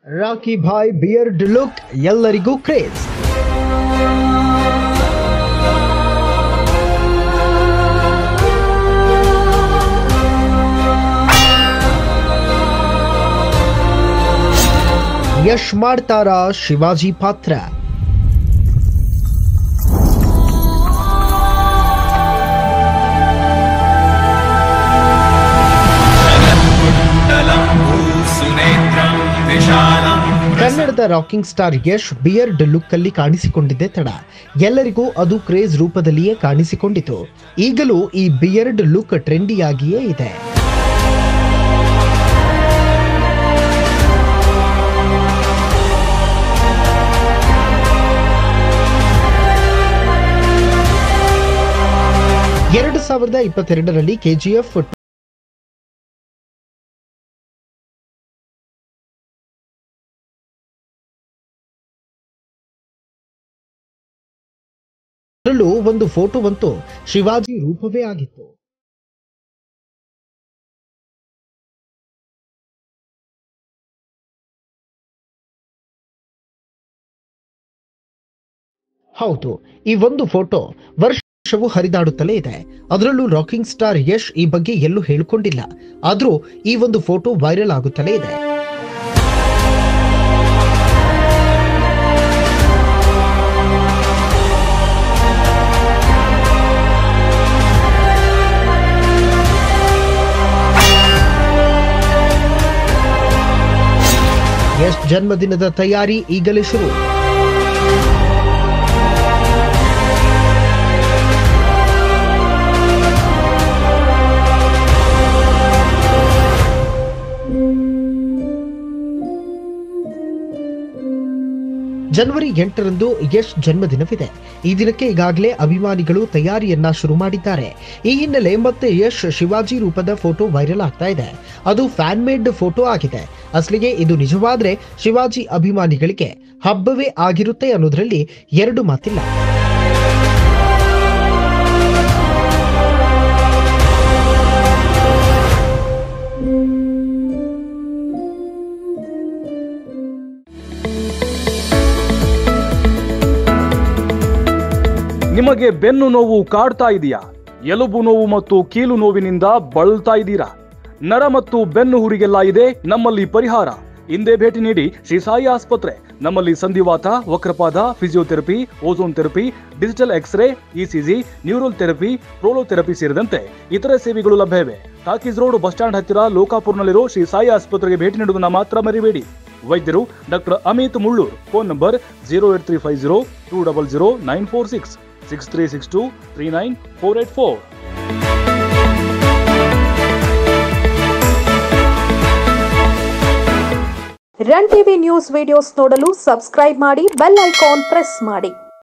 rakhi Bhai beard look ಎಲ್ಲರಿಗೂ craze Yash ಮಾಡ್ತಾರ ಶಿವಾಜಿ ಪಾತ್ರ सुनेत्रं विशालं ಕನ್ನಡದ rocking star Yash beard look ಅಲ್ಲಿ ಕಾಣಿಸಿಕೊಂಡಿದ್ದೆ ತಡ ಎಲ್ಲರಿಗೂ ಅದು ಕ್ರೇಜ್ ರೂಪದಲ್ಲಿಯೇ ಕಾಣಿಸಿಕೊಂಡಿತು ಈಗಲೂ ಈ ಬಿಯರ್ಡ್ ಲುಕ್ ಟ್ರೆಂಡಿಯಾಗಿಯೇ ಇದೆ ಎರಡು ಸಾವಿರದ ಇಪ್ಪತ್ತೆರಡರಲ್ಲಿ ಕೆಜಿಎಫ್ ಅದರಲ್ಲೂ ಒಂದು ಫೋಟೋವಂತೂ ಶಿವಾಜಿ ರೂಪವೇ ಆಗಿತ್ತು ಹೌದು ಈ ಒಂದು ಫೋಟೋ ವರ್ಷವು ಹರಿದಾಡುತ್ತಲೇ ಇದೆ ಅದರಲ್ಲೂ ರಾಕಿಂಗ್ ಸ್ಟಾರ್ ಯಶ್ ಈ ಬಗ್ಗೆ ಎಲ್ಲೂ ಹೇಳಿಕೊಂಡಿಲ್ಲ ಆದ್ರೂ ಈ ಒಂದು ಫೋಟೋ ವೈರಲ್ ಆಗುತ್ತಲೇ ಇದೆ ಯಶ್ ಜನ್ಮದಿನದ ತಯಾರಿ ಈಗಲೇ ಶುರು ಜನವರಿ ಎಂಟರಂದು ಯಶ್ ಜನ್ಮದಿನವಿದೆ ಈ ದಿನಕ್ಕೆ ಈಗಾಗಲೇ ಅಭಿಮಾನಿಗಳು ತಯಾರಿಯನ್ನ ಶುರು ಮಾಡಿದ್ದಾರೆ ಈ ಹಿನ್ನೆಲೆ ಮತ್ತೆ ಯಶ್ ಶಿವಾಜಿ ರೂಪದ ಫೋಟೋ ವೈರಲ್ ಆಗ್ತಾ ಇದೆ ಅದು ಫ್ಯಾನ್ ಮೇಡ್ ಫೋಟೋ ಆಗಿದೆ ಅಸಲಿಗೆ ಇದು ನಿಜವಾದ್ರೆ ಶಿವಾಜಿ ಅಭಿಮಾನಿಗಳಿಗೆ ಹಬ್ಬವೇ ಆಗಿರುತ್ತೆ ಅನ್ನೋದ್ರಲ್ಲಿ ಎರಡು ಮಾತಿಲ್ಲ ನಿಮಗೆ ಬೆನ್ನು ನೋವು ಕಾಡ್ತಾ ಇದೆಯಾ ಎಲುಬು ನೋವು ಮತ್ತು ಕೀಲು ನೋವಿನಿಂದ ಬಳಲ್ತಾ ಇದ್ದೀರಾ ನರ ಮತ್ತು ಬೆನ್ನು ಹುರಿಗೆಲ್ಲ ಇದೆ ನಮ್ಮಲ್ಲಿ ಪರಿಹಾರ ಹಿಂದೆ ಭೇಟಿ ನೀಡಿ ಶ್ರೀ ಸಾಯಿ ಆಸ್ಪತ್ರೆ ನಮ್ಮಲ್ಲಿ ಸಂಧಿವಾತ ವಕ್ರಪಾದ physiotherapy ozone therapy digital X ray ECG neural therapy prolotherapy ಸೇರಿದಂತೆ ಇತರೆ ಸೇವೆಗಳು ಲಭ್ಯವಿವೆ ಟಾಕೀಸ್ ರೋಡ್ ಬಸ್ ಸ್ಟ್ಯಾಂಡ್ ಹತ್ತಿರ ಲೋಕಾಪುರ್ನಲ್ಲಿರೋ ಶ್ರೀ ಸಾಯಿ ಆಸ್ಪತ್ರೆಗೆ ಭೇಟಿ ನೀಡುವುದನ್ನ ಮಾತ್ರ ಮರಿಬೇಡಿ ವೈದ್ಯರು doctor Amit Mullur phone number zero eight three five zero two double zero nine four six six three six two three nine four eight four Run TV news videos ನೋಡಲು subscribe ಮಾಡಿ bell icon press ಮಾಡಿ